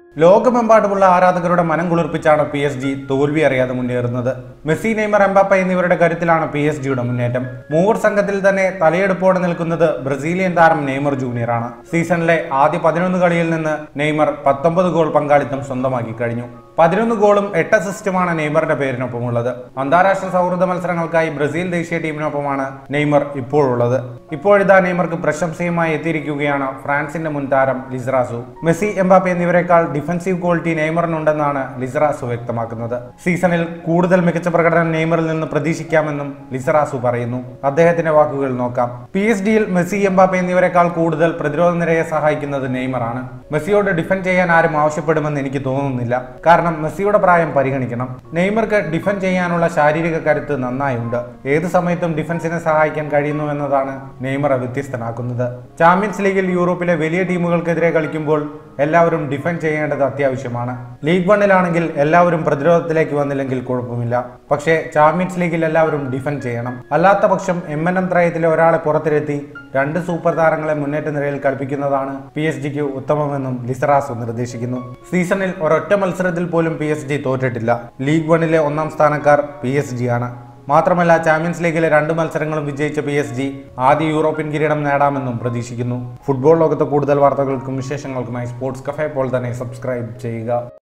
ലോകമെമ്പാടുമുള്ള ആരാധകരുടെ മനം കുളിർപ്പിച്ചാണ് പി എസ് ജി തോൽവി അറിയാതെ മുന്നേറുന്നത് മെസ്സി നെയ്മർ എംബാപ്പ എന്നിവരുടെ കരുത്തിലാണ് പി എസ് ജിയുടെ മുന്നേറ്റം മൂവർ സംഘത്തിൽ തന്നെ തലയെടുപ്പോടെ നിൽക്കുന്നത് ബ്രസീലിയൻ താരം നെയ്മർ ജൂനിയറാണ് സീസണിലെ ആദ്യ പതിനൊന്ന് കളിയിൽ നിന്ന് നെയ്മർ പത്തൊമ്പത് ഗോൾ പങ്കാളിത്തം സ്വന്തമാക്കി കഴിഞ്ഞു പതിനൊന്ന് ഗോളും എട്ട് അസിസ്റ്റുമാണ് നെയ്മറുടെ പേരിനൊപ്പമുള്ളത് അന്താരാഷ്ട്ര സൗഹൃദ മത്സരങ്ങൾക്കായി ബ്രസീൽ ദേശീയ ടീമിനൊപ്പമാണ് നെയ്മർ ഇപ്പോഴുള്ളത് ഇപ്പോഴിതാ നെയ്മർക്ക് പ്രശംസയുമായി എത്തിയിരിക്കുകയാണ് ഫ്രാൻസിന്റെ മുൻ താരം ലിസ്റാസു മെസ്സി എംബാപ്പെ എന്നിവരെക്കാൾ ഡിഫൻസീവ് ക്വാളിറ്റി നെയ്മറിനുണ്ടെന്നാണ് ലിസറാസു വ്യക്തമാക്കുന്നത് സീസണിൽ കൂടുതൽ മികച്ച പ്രകടനം നെയ്മറിൽ നിന്ന് പ്രതീക്ഷിക്കാമെന്നും ലിസറാസു പറയുന്നു അദ്ദേഹത്തിന്റെ വാക്കുകൾ നോക്കാം പി എസ് ഡിയിൽ മെസ്സി എംബാപ്പെ എന്നിവരെക്കാൾ കൂടുതൽ പ്രതിരോധ നിരയെ സഹായിക്കുന്നത് നെയ്മറാണ് മെസ്സിയോട് ഡിഫെൻഡ് ചെയ്യാൻ ആരും ആവശ്യപ്പെടുമെന്ന് എനിക്ക് തോന്നുന്നില്ല കാരണം മെസ്സിയുടെ പ്രായം പരിഗണിക്കണം നെയ്മർക്ക് ഡിഫെൻഡ് ചെയ്യാനുള്ള ശാരീരിക കരുത്ത് നന്നായുണ്ട് ഏത് സമയത്തും ഡിഫൻസിനെ സഹായിക്കാൻ കഴിയുന്നു എന്നതാണ് നെയ്മറെ വ്യത്യസ്തനാക്കുന്നത് ചാമ്പ്യൻസ് ലീഗിൽ യൂറോപ്പിലെ വലിയ ടീമുകൾക്കെതിരെ കളിക്കുമ്പോൾ എല്ലാവരും ഡിഫെൻഡ് ചെയ്യേണ്ടത് അത്യാവശ്യമാണ് ലീഗ് വണ്ണിലാണെങ്കിൽ എല്ലാവരും പ്രതിരോധത്തിലേക്ക് വന്നില്ലെങ്കിൽ കുഴപ്പമില്ല പക്ഷേ ചാമ്പ്യൻസ് ലീഗിൽ എല്ലാവരും ഡിഫെൻഡ് ചെയ്യണം അല്ലാത്ത പക്ഷം എം എൻ എം ത്രയത്തിലെ ഒരാളെ പുറത്തിരുത്തി രണ്ട് സൂപ്പർ താരങ്ങളെ മുന്നേറ്റ നിരയിൽ കളിപ്പിക്കുന്നതാണ് പി എസ് ജിക്ക് ഉത്തമമെന്നും ലിസറാസു നിർദ്ദേശിക്കുന്നു സീസണിൽ ഒരൊറ്റ മത്സരത്തിൽ പോലും പി എസ് ജി തോറ്റിട്ടില്ല ലീഗ് വണ്ണിലെ ഒന്നാം സ്ഥാനക്കാർ പി എസ് ജി ആണ് മാത്രമല്ല ചാമ്പ്യൻസ് ലീഗിലെ രണ്ട് മത്സരങ്ങളും വിജയിച്ച പി എസ് ജി ആദ്യ യൂറോപ്യൻ കിരീടം നേടാമെന്നും പ്രതീക്ഷിക്കുന്നു ഫുട്ബോൾ ലോകത്തെ കൂടുതൽ വാർത്തകൾക്കും വിശേഷങ്ങൾക്കുമായി സ്പോർട്സ് കഫേ പോൾ തന്നെ സബ്സ്ക്രൈബ് ചെയ്യുക